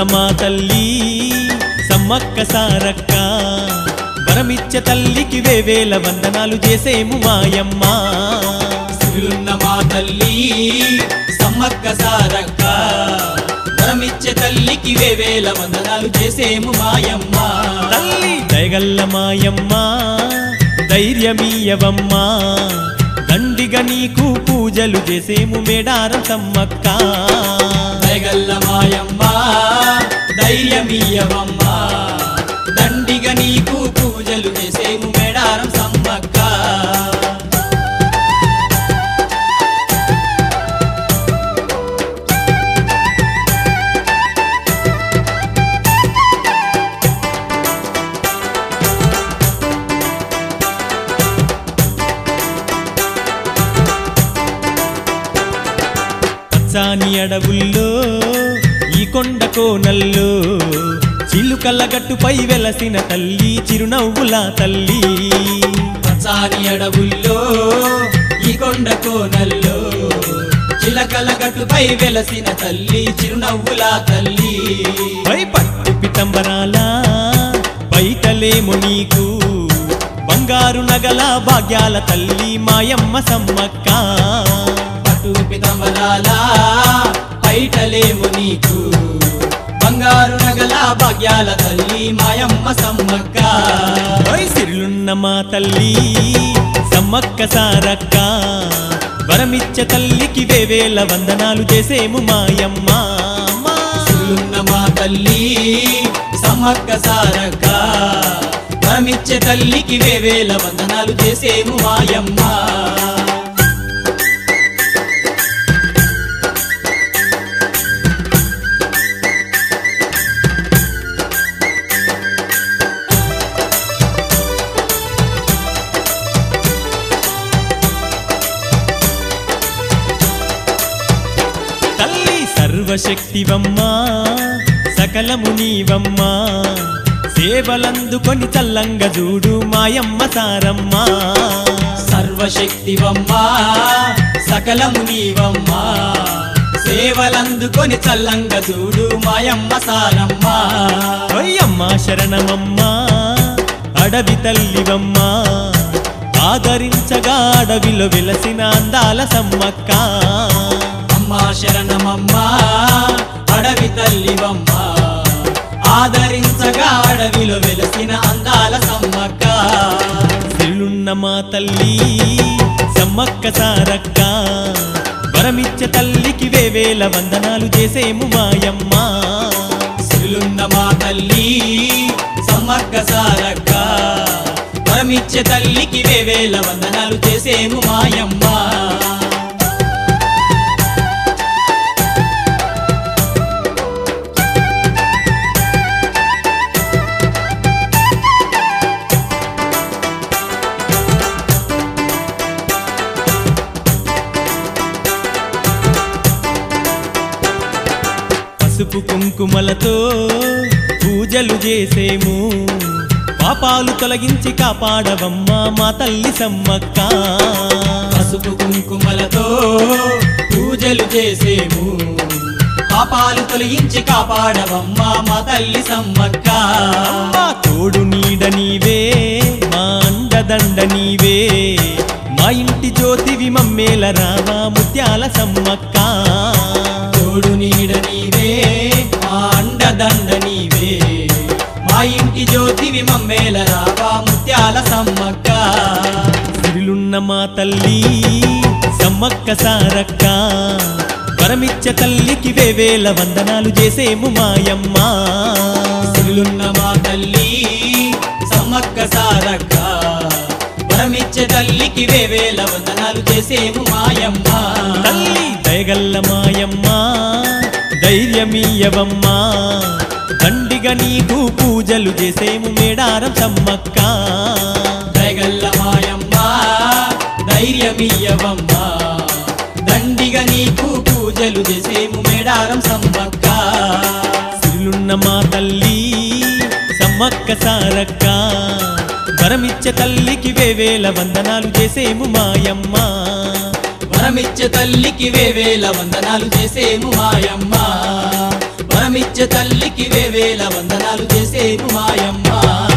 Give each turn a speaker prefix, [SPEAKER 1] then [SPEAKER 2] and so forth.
[SPEAKER 1] మా తల్లి సమ్మక్క సారక్క వరమిచ్చ తల్లికి వేవేల వందనాలు చేసేము మాయమ్మ
[SPEAKER 2] సిరులున్న మా తల్లి సమ్మక్క సారక్క వరమిచ్చే తల్లికి వేవేల వందనాలు చేసేము మాయమ్మ
[SPEAKER 1] తల్లి దయగల్ల మాయమ్మ ధైర్యమీయవమ్మ దండిగా నీకు పూజలు చేసేము మేడారం సమ్మక్క
[SPEAKER 2] దయగల్ల మాయమ్మ ధైర్యమీయవమ్మ దండిగా నీకు పూజలు చేసేము మేడారం సమ్మక్క
[SPEAKER 1] పచ్చాని అడవుల్లో ఈ కొండ కోనల్లో చిలుకల గట్టుపై వెలసిన తల్లి చిరునవ్వుల తల్లి
[SPEAKER 2] పచ్చాని అడవుల్లో ఈ కొండ కోనల్లో చిలకల గట్టుపై వెలసిన తల్లి చిరునవ్వుల తల్లి
[SPEAKER 1] పై పట్టు పితంబరాల బయటలేము నీకు బంగారు నగల భాగ్యాల తల్లి మాయమ్మ సమ్మక్క
[SPEAKER 2] పట్టు పితంబరాల బయటలేము నీకు బంగారు నగల భాగ్యాల తల్లి మాయమ్మ సమ్మక్క
[SPEAKER 1] పై సిరులున్న మా తల్లి సమ్మక్క సారక్క వరమిచ్చ తల్లికి వేవేల వందనాలు చేసేము మాయమ్మ మా.
[SPEAKER 2] సిరులున్న మా తల్లి సమ్మక్క సారక్క వరమిచ్చే తల్లికి వేవేల వందనాలు చేసేము మాయమ్మ
[SPEAKER 1] తల్లి సర్వశక్తివమ్మా సకలము నీవమ్మా సేవలందుకొని చల్లంగ చూడు మాయమ్మ సారమ్మ
[SPEAKER 2] సర్వశక్తివమ్మా సకలము నీవమ్మా సేవలందుకొని చల్లంగ చూడు మాయమ్మ సారమ్మ
[SPEAKER 1] అయ్యమ్మ శరణమమ్మా అడవి తల్లివమ్మా ఆదరించగా అడవిలో వెలసిన అందాల సమ్మక్క
[SPEAKER 2] అమ్మా శరణమమ్మా అడవి తల్లివమ్మా ఆదరించగా అడవిలో వెలసిన అందాల సమ్మక్క
[SPEAKER 1] సిరులున్న మా తల్లి సమ్మక్క సారక్క వరమిచ్చ తల్లికి వేవేల వందనాలు చేసేము మాయమ్మ
[SPEAKER 2] సిరులున్న మా తల్లి సమ్మక్క సారక్క వరమిచ్చే తల్లికి వేవేల వందనాలు చేసేము మాయమ్మ
[SPEAKER 1] పసుపు కుంకుమలతో పూజలు చేసేము పాపాలు తొలగించి కాపాడవమ్మా మా తల్లి సమ్మక్క
[SPEAKER 2] పసుపు కుంకుమలతో పూజలు చేసేము పాపాలు తొలగించి కాపాడవమ్మా మా తల్లి సమ్మక్క
[SPEAKER 1] అమ్మా తోడు నీడ నీవే మా అండదండ నీవే మా ఇంటి జ్యోతివి మమ్మేల రావా ముత్యాల సమ్మక్క
[SPEAKER 2] తోడు నీడ నీవే మా అండదండ నీవే మా ఇంటి జ్యోతివి మమ్మేల రావా ముత్యాల సమ్మక్క
[SPEAKER 1] సిరిలున్న మా తల్లి సమ్మక్క సారక్క వరమిచ్చ తల్లికి వేవేల వందనాలు చేసేము మాయమ్మ
[SPEAKER 2] సిరులున్న మా తల్లి సమ్మక్క సారక్క వరమిచ్చే తల్లికి వేవేల వందనాలు చేసేము మాయమ్మ
[SPEAKER 1] తల్లి దయగల్ల మాయమ్మ ధైర్యమీయవమ్మ దండిగా నీకు పూజలు చేసేము మేడారం సమ్మక్క
[SPEAKER 2] దయగల్ల మాయమ్మ ధైర్యమియ్యవమ్మ దండిగా నీకు పూజలు చేసేము మేడారం సమ్మక్క
[SPEAKER 1] సిరులున్న మా తల్లి సమ్మక్క సారక్క వరమిచ్చ తల్లికి వేవేల వందనాలు చేసేము మాయమ్మ
[SPEAKER 2] వరమిచ్చే తల్లికి వేవేల వందనాలు చేసేము మాయమ్మ వరమిచ్చే తల్లికి వేవేల వందనాలు చేసేము మాయమ్మ